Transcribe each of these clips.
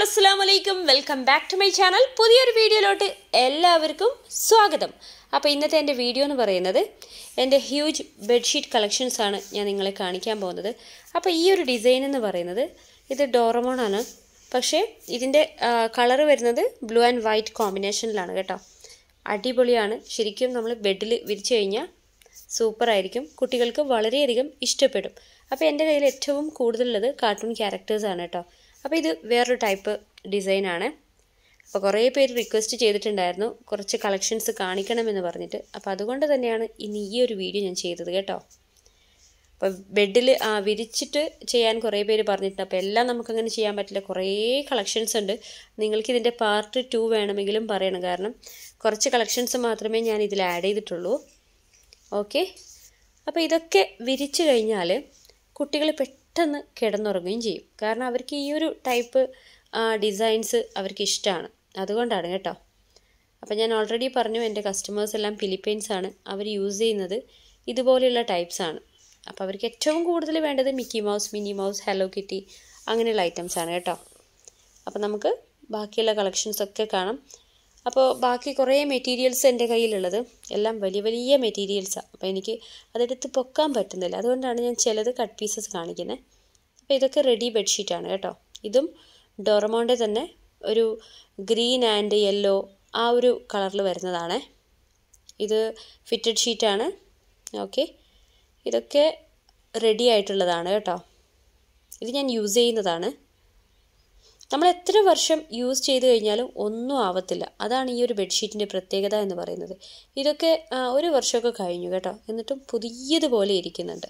അപ്പോൾ അസ്സാം വലൈക്കും welcome back to my channel പുതിയൊരു വീഡിയോയിലോട്ട് എല്ലാവർക്കും സ്വാഗതം അപ്പോൾ ഇന്നത്തെ എൻ്റെ വീഡിയോ എന്ന് പറയുന്നത് എൻ്റെ ഹ്യൂജ് ബെഡ്ഷീറ്റ് കളക്ഷൻസ് ആണ് ഞാൻ നിങ്ങളെ കാണിക്കാൻ പോകുന്നത് അപ്പോൾ ഈ ഒരു ഡിസൈൻ എന്ന് പറയുന്നത് ഇത് ഡോറമോൺ ആണ് പക്ഷേ ഇതിൻ്റെ കളറ് വരുന്നത് ബ്ലൂ ആൻഡ് വൈറ്റ് കോമ്പിനേഷനിലാണ് കേട്ടോ അടിപൊളിയാണ് ശരിക്കും നമ്മൾ ബെഡിൽ വിരിച്ചു കഴിഞ്ഞാൽ സൂപ്പറായിരിക്കും കുട്ടികൾക്ക് വളരെയധികം ഇഷ്ടപ്പെടും അപ്പോൾ എൻ്റെ കയ്യിൽ ഏറ്റവും കൂടുതലുള്ളത് കാർട്ടൂൺ ക്യാരക്ടേഴ്സാണ് കേട്ടോ അപ്പോൾ ഇത് വേറൊരു ടൈപ്പ് ഡിസൈനാണ് അപ്പോൾ കുറേ പേര് റിക്വസ്റ്റ് ചെയ്തിട്ടുണ്ടായിരുന്നു കുറച്ച് കളക്ഷൻസ് കാണിക്കണമെന്ന് പറഞ്ഞിട്ട് അപ്പോൾ അതുകൊണ്ട് തന്നെയാണ് ഇന്ന് ഈ ഒരു വീഡിയോ ഞാൻ ചെയ്തത് കേട്ടോ അപ്പോൾ ബെഡിൽ ആ വിരിച്ചിട്ട് ചെയ്യാൻ കുറേ പേര് പറഞ്ഞിട്ടുണ്ട് അപ്പോൾ എല്ലാം നമുക്കങ്ങനെ ചെയ്യാൻ പറ്റില്ല കുറേ കളക്ഷൻസ് ഉണ്ട് നിങ്ങൾക്ക് ഇതിൻ്റെ പാർട്ട് ടു വേണമെങ്കിലും പറയണം കാരണം കുറച്ച് കളക്ഷൻസ് മാത്രമേ ഞാൻ ഇതിൽ ആഡ് ചെയ്തിട്ടുള്ളൂ ഓക്കെ അപ്പോൾ ഇതൊക്കെ വിരിച്ചു കഴിഞ്ഞാൽ കുട്ടികൾ പെട്ടെന്ന് കിടന്നുറങ്ങുകയും ചെയ്യും കാരണം അവർക്ക് ഈ ഒരു ടൈപ്പ് ഡിസൈൻസ് അവർക്ക് ഇഷ്ടമാണ് അതുകൊണ്ടാണ് കേട്ടോ അപ്പോൾ ഞാൻ ഓൾറെഡി പറഞ്ഞു എൻ്റെ കസ്റ്റമേഴ്സ് എല്ലാം ഫിലിപ്പൈൻസ് ആണ് അവർ യൂസ് ചെയ്യുന്നത് ഇതുപോലെയുള്ള ടൈപ്സ് ആണ് അപ്പോൾ അവർക്ക് ഏറ്റവും കൂടുതൽ വേണ്ടത് Mickey Mouse Minnie Mouse hello kitty അങ്ങനെയുള്ള ഐറ്റംസ് ആണ് കേട്ടോ അപ്പോൾ നമുക്ക് ബാക്കിയുള്ള കളക്ഷൻസ് ഒക്കെ കാണാം അപ്പോൾ ബാക്കി കുറേ മെറ്റീരിയൽസ് എൻ്റെ കയ്യിലുള്ളത് എല്ലാം വലിയ വലിയ മെറ്റീരിയൽസാണ് അപ്പോൾ എനിക്ക് അതെടുത്ത് പൊക്കാൻ പറ്റുന്നില്ല അതുകൊണ്ടാണ് ഞാൻ ചിലത് കട്ട് പീസസ് കാണിക്കുന്നത് അപ്പോൾ ഇതൊക്കെ റെഡി ബെഡ്ഷീറ്റാണ് കേട്ടോ ഇതും ഡോറമോൻ്റെ തന്നെ ഒരു ഗ്രീൻ ആൻഡ് യെല്ലോ ആ ഒരു കളറിൽ വരുന്നതാണ് ഇത് ഫിറ്റഡ് ഷീറ്റാണ് ഓക്കെ ഇതൊക്കെ റെഡി ആയിട്ടുള്ളതാണ് കേട്ടോ ഇത് ഞാൻ യൂസ് ചെയ്യുന്നതാണ് നമ്മൾ എത്ര വർഷം യൂസ് ചെയ്ത് കഴിഞ്ഞാലും ഒന്നും ആവത്തില്ല അതാണ് ഈ ഒരു ബെഡ്ഷീറ്റിൻ്റെ പ്രത്യേകത എന്ന് പറയുന്നത് ഇതൊക്കെ ഒരു വർഷമൊക്കെ കഴിഞ്ഞു കേട്ടോ എന്നിട്ടും പുതിയതുപോലെ ഇരിക്കുന്നുണ്ട്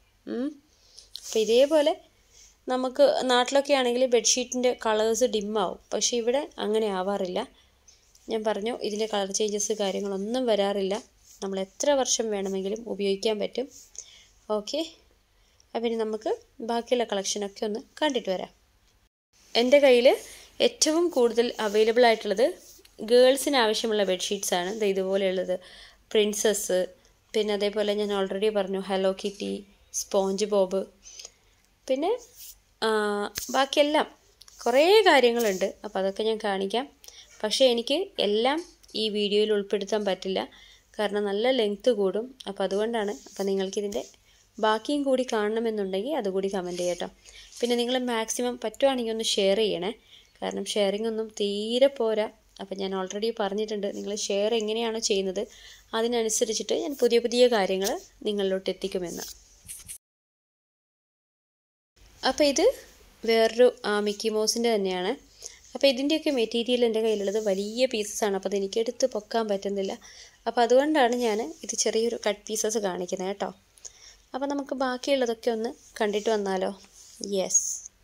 അപ്പോൾ ഇതേപോലെ നമുക്ക് നാട്ടിലൊക്കെ ആണെങ്കിൽ ബെഡ്ഷീറ്റിൻ്റെ കളേഴ്സ് ഡിമ്മാവും പക്ഷേ ഇവിടെ അങ്ങനെ ആവാറില്ല ഞാൻ പറഞ്ഞു ഇതിൻ്റെ കളർ ചേഞ്ചസ് കാര്യങ്ങളൊന്നും വരാറില്ല നമ്മൾ എത്ര വർഷം വേണമെങ്കിലും ഉപയോഗിക്കാൻ പറ്റും ഓക്കെ അപ്പം ഇനി നമുക്ക് ബാക്കിയുള്ള കളക്ഷനൊക്കെ ഒന്ന് കണ്ടിട്ട് വരാം എൻ്റെ കയ്യിൽ ഏറ്റവും കൂടുതൽ അവൈലബിൾ ആയിട്ടുള്ളത് ഗേൾസിന് ആവശ്യമുള്ള ബെഡ്ഷീറ്റ്സ് ആണ് ഇത് ഇതുപോലെയുള്ളത് പ്രിൻസസ് പിന്നെ അതേപോലെ ഞാൻ ഓൾറെഡി പറഞ്ഞു ഹലോ കിറ്റി സ്പോഞ്ച് ബോബ് പിന്നെ ബാക്കിയെല്ലാം കുറേ കാര്യങ്ങളുണ്ട് അപ്പോൾ അതൊക്കെ ഞാൻ കാണിക്കാം പക്ഷേ എനിക്ക് എല്ലാം ഈ വീഡിയോയിൽ ഉൾപ്പെടുത്താൻ പറ്റില്ല കാരണം നല്ല ലെങ്ത്ത് കൂടും അപ്പോൾ അതുകൊണ്ടാണ് അപ്പോൾ നിങ്ങൾക്കിതിൻ്റെ ബാക്കിയും കൂടി കാണണമെന്നുണ്ടെങ്കിൽ അതുകൂടി കമൻറ്റ് ചെയ്യട്ടോ പിന്നെ നിങ്ങൾ മാക്സിമം പറ്റുവാണെങ്കിൽ ഒന്ന് ഷെയർ ചെയ്യണേ കാരണം ഷെയറിംഗ് ഒന്നും തീരെ പോരാ അപ്പം ഞാൻ ഓൾറെഡി പറഞ്ഞിട്ടുണ്ട് നിങ്ങൾ ഷെയർ എങ്ങനെയാണോ ചെയ്യുന്നത് അതിനനുസരിച്ചിട്ട് ഞാൻ പുതിയ പുതിയ കാര്യങ്ങൾ നിങ്ങളിലോട്ട് എത്തിക്കുമെന്ന് അപ്പോൾ ഇത് വേറൊരു മിക്കി മൗസിൻ്റെ തന്നെയാണ് അപ്പോൾ ഇതിൻ്റെയൊക്കെ മെറ്റീരിയൽ എൻ്റെ കയ്യിലുള്ളത് വലിയ പീസസ് ആണ് അപ്പോൾ അതെനിക്ക് എടുത്ത് പൊക്കാൻ പറ്റുന്നില്ല അപ്പോൾ അതുകൊണ്ടാണ് ഞാൻ ഇത് ചെറിയൊരു കട്ട് പീസസ് കാണിക്കുന്നത് കേട്ടോ അപ്പോൾ നമുക്ക് ബാക്കിയുള്ളതൊക്കെ ഒന്ന് കണ്ടിട്ട് വന്നാലോ യെസ്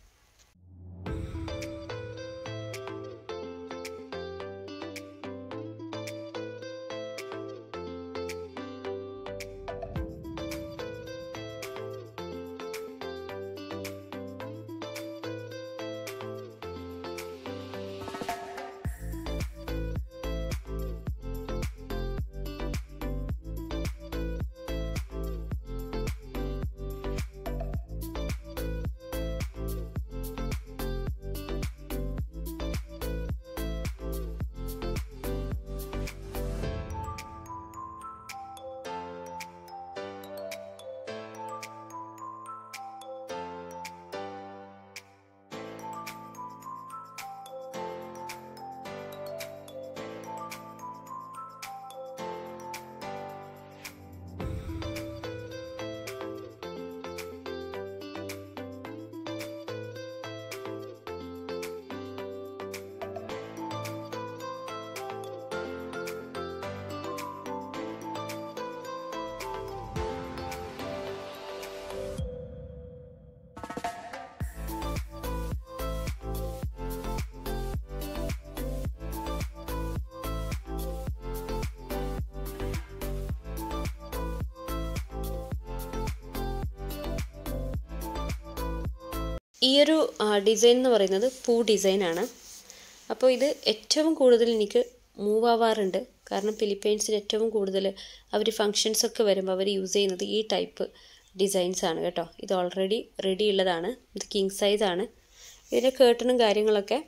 ഈ ഒരു ഡിസൈൻ എന്ന് പറയുന്നത് പൂ ഡിസൈനാണ് അപ്പോൾ ഇത് ഏറ്റവും കൂടുതൽ എനിക്ക് മൂവ് ആവാറുണ്ട് കാരണം ഫിലിപ്പൈൻസിൽ ഏറ്റവും കൂടുതൽ അവർ ഫങ്ഷൻസൊക്കെ വരുമ്പോൾ അവർ യൂസ് ചെയ്യുന്നത് ഈ ടൈപ്പ് ഡിസൈൻസ് ആണ് കേട്ടോ ഇത് ഓൾറെഡി റെഡി ഉള്ളതാണ് ഇത് കിങ് സൈസ് ആണ് ഇതിൻ്റെ കേട്ടണും കാര്യങ്ങളൊക്കെ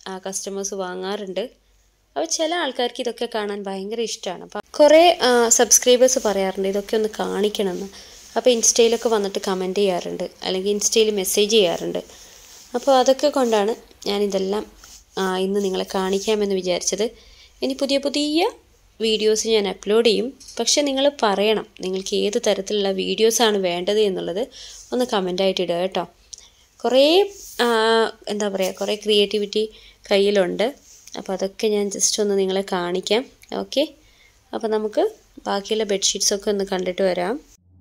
കസ്റ്റമേഴ്സ് വാങ്ങാറുണ്ട് അപ്പോൾ ചില ആൾക്കാർക്ക് ഇതൊക്കെ കാണാൻ ഭയങ്കര ഇഷ്ടമാണ് അപ്പം കുറേ സബ്സ്ക്രൈബേഴ്സ് പറയാറുണ്ട് ഇതൊക്കെ ഒന്ന് കാണിക്കണമെന്ന് അപ്പോൾ ഇൻസ്റ്റയിലൊക്കെ വന്നിട്ട് കമൻറ്റ് ചെയ്യാറുണ്ട് അല്ലെങ്കിൽ ഇൻസ്റ്റയിൽ മെസ്സേജ് ചെയ്യാറുണ്ട് അപ്പോൾ അതൊക്കെ കൊണ്ടാണ് ഞാനിതെല്ലാം ആ, ഇന്ന് നിങ്ങളെ കാണിക്കാമെന്ന് വിചാരിച്ചത് ഇനി പുതിയ പുതിയ വീഡിയോസ് ഞാൻ അപ്ലോഡ് ചെയ്യും പക്ഷെ നിങ്ങൾ പറയണം നിങ്ങൾക്ക് ഏത് തരത്തിലുള്ള വീഡിയോസാണ് വേണ്ടത് എന്നുള്ളത് ഒന്ന് കമൻ്റായിട്ട് ഇടുക കേട്ടോ കുറേ ആ, എന്താ പറയുക കുറേ ക്രിയേറ്റിവിറ്റി കയ്യിലുണ്ട് അപ്പോൾ അതൊക്കെ ഞാൻ ജസ്റ്റ് ഒന്ന് നിങ്ങളെ കാണിക്കാം ഓക്കെ അപ്പോൾ നമുക്ക് ബാക്കിയുള്ള ബെഡ്ഷീറ്റ്സൊക്കെ ഒന്ന് കണ്ടിട്ട് വരാം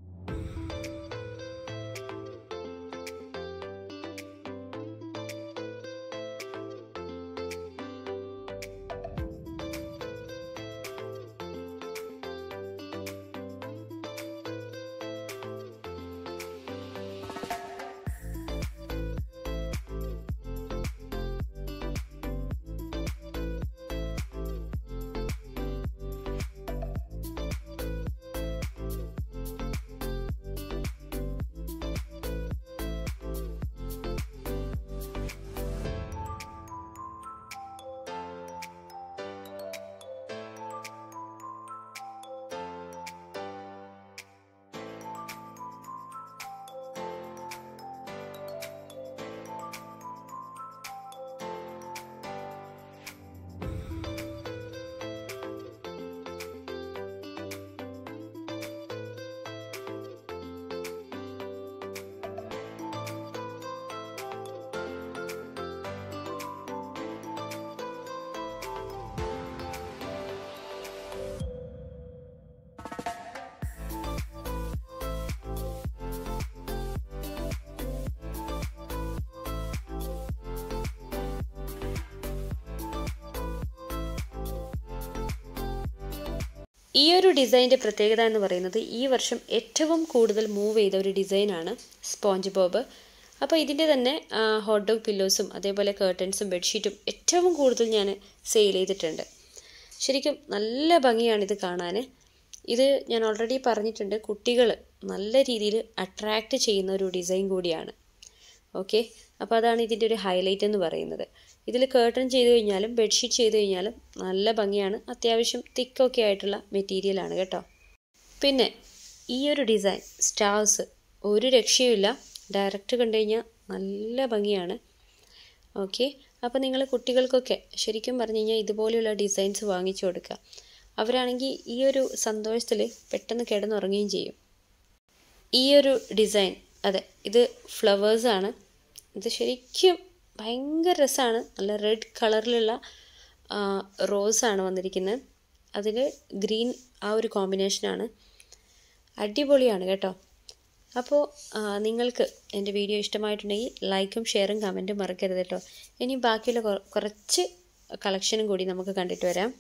ഈ ഒരു ഡിസൈൻ്റെ പ്രത്യേകത എന്ന് പറയുന്നത് ഈ വർഷം ഏറ്റവും കൂടുതൽ മൂവ് ചെയ്ത ഒരു ഡിസൈനാണ് സ്പോഞ്ച് ബോബ് അപ്പോൾ ഇതിൻ്റെ തന്നെ ഹോട്ട് ഡോഗ് പില്ലോസും അതേപോലെ കേർട്ടൻസും ബെഡ്ഷീറ്റും ഏറ്റവും കൂടുതൽ ഞാൻ സെയിൽ ചെയ്തിട്ടുണ്ട് ശരിക്കും നല്ല ഭംഗിയാണ് ഇത് കാണാൻ ഇത് ഞാൻ ഓൾറെഡി പറഞ്ഞിട്ടുണ്ട് കുട്ടികൾ നല്ല രീതിയിൽ അട്രാക്റ്റ് ചെയ്യുന്ന ഒരു ഡിസൈൻ കൂടിയാണ് ഓക്കെ അപ്പോൾ അതാണ് ഇതിൻ്റെ ഒരു ഹൈലൈറ്റ് എന്ന് പറയുന്നത് ഇതിൽ കേർട്ടൺ ചെയ്ത് കഴിഞ്ഞാലും ബെഡ്ഷീറ്റ് ചെയ്ത് കഴിഞ്ഞാലും നല്ല ഭംഗിയാണ് അത്യാവശ്യം തിക്കൊക്കെ ആയിട്ടുള്ള മെറ്റീരിയലാണ് കേട്ടോ പിന്നെ ഈ ഒരു ഡിസൈൻ സ്റ്റാർസ് ഒരു രക്ഷയുമില്ല ഡയറക്റ്റ് കണ്ടു കഴിഞ്ഞാൽ നല്ല ഭംഗിയാണ് ഓക്കെ അപ്പോൾ നിങ്ങൾ കുട്ടികൾക്കൊക്കെ ശരിക്കും പറഞ്ഞു കഴിഞ്ഞാൽ ഇതുപോലെയുള്ള ഡിസൈൻസ് വാങ്ങിച്ചു കൊടുക്കുക അവരാണെങ്കിൽ ഈ ഒരു സന്തോഷത്തിൽ പെട്ടെന്ന് കിടന്നുറങ്ങുകയും ചെയ്യും ഈ ഒരു ഡിസൈൻ അതെ ഇത് ഫ്ലവേഴ്സാണ് ഇത് ശരിക്കും ഭയങ്കര രസമാണ് നല്ല റെഡ് കളറിലുള്ള റോസാണ് വന്നിരിക്കുന്നത് അതിൽ ഗ്രീൻ ആ ഒരു കോമ്പിനേഷനാണ് അടിപൊളിയാണ് കേട്ടോ അപ്പോൾ നിങ്ങൾക്ക് എൻ്റെ വീഡിയോ ഇഷ്ടമായിട്ടുണ്ടെങ്കിൽ ലൈക്കും ഷെയറും കമൻറ്റും മറക്കരുത് കേട്ടോ ഇനി ബാക്കിയുള്ള കൊ- കുറച്ച് കളക്ഷനും കൂടി നമുക്ക് കണ്ടിട്ട് വരാം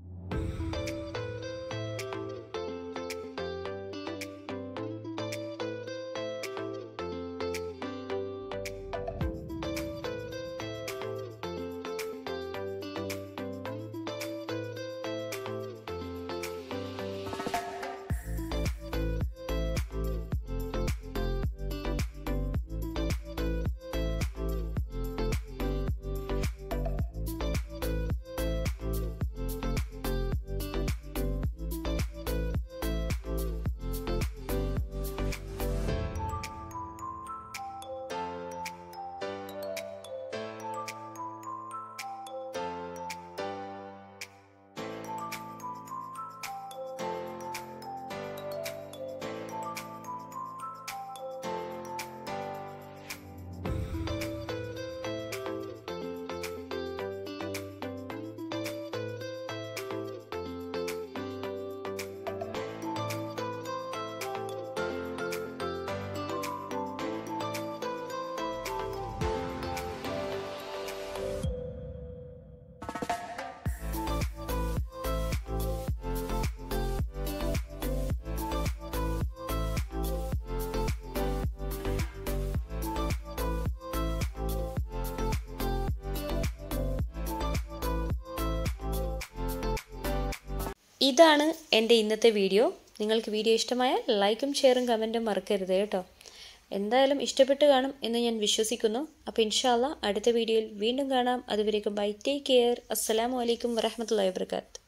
ഇതാണ് എൻ്റെ ഇന്നത്തെ വീഡിയോ നിങ്ങൾക്ക് വീഡിയോ ഇഷ്ടമായാൽ ലൈക്കും ഷെയറും കമൻറ്റും മറക്കരുത് കേട്ടോ എന്തായാലും ഇഷ്ടപ്പെട്ട് കാണും എന്ന് ഞാൻ വിശ്വസിക്കുന്നു അപ്പോൾ ഇൻഷാല്ല അടുത്ത വീഡിയോയിൽ വീണ്ടും കാണാം അതുവരേക്കും ബൈ ടേക്ക് കെയർ അസ്സലാമു അലൈക്കും വറഹമത്തല്ലാ വാബർക്കാത്ത്